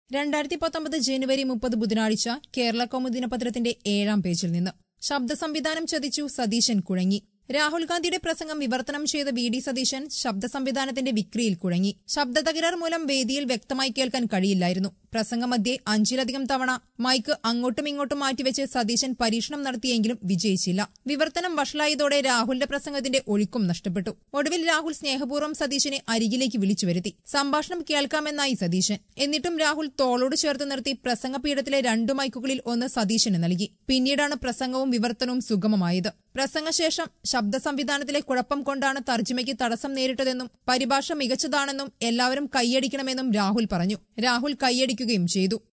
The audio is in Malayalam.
രണ്ടായിരത്തി പത്തൊമ്പത് ജനുവരി മുപ്പത് ബുധനാഴ്ച കേരള കൗമുദി ദിനപത്രത്തിന്റെ ഏഴാം പേജിൽ നിന്ന് ശബ്ദ സംവിധാനം ചതിച്ചു സതീശൻ കുഴങ്ങി രാഹുൽ ഗാന്ധിയുടെ പ്രസംഗം വിവർത്തനം ചെയ്ത വി ഡി സതീശൻ ശബ്ദ സംവിധാനത്തിന്റെ വിക്രിയിൽ കുഴങ്ങി ശബ്ദ തകരാർ മൂലം വേദിയിൽ വ്യക്തമായി കേൾക്കാൻ കഴിയില്ലായിരുന്നു പ്രസംഗമധ്യേ അഞ്ചിലധികം തവണ മൈക്ക് അങ്ങോട്ടും ഇങ്ങോട്ടും മാറ്റിവെച്ച് സതീശൻ പരീക്ഷണം നടത്തിയെങ്കിലും വിജയിച്ചില്ല വിവർത്തനം വഷളായതോടെ രാഹുലിന്റെ പ്രസംഗത്തിന്റെ ഒഴുക്കും നഷ്ടപ്പെട്ടു ഒടുവിൽ രാഹുൽ സ്നേഹപൂർവ്വം സതീശനെ അരികിലേക്ക് വിളിച്ചു വരുത്തി സംഭാഷണം കേൾക്കാമെന്നായി സതീശൻ എന്നിട്ടും രാഹുൽ തോളോട് ചേർത്ത് നിർത്തി പ്രസംഗപീഠത്തിലെ രണ്ടു മൈക്കുകളിൽ ഒന്ന് സതീശന് നൽകി പിന്നീടാണ് പ്രസംഗവും വിവർത്തനവും സുഗമമായത് പ്രസംഗശേഷം ശബ്ദ സംവിധാനത്തിലെ കുഴപ്പം കൊണ്ടാണ് തർജ്ജിമയ്ക്ക് തടസ്സം നേരിട്ടതെന്നും പരിഭാഷ മികച്ചതാണെന്നും എല്ലാവരും കൈയടിക്കണമെന്നും രാഹുൽ പറഞ്ഞു രാഹുൽ കൈയടിക്കുകയും ചെയ്തു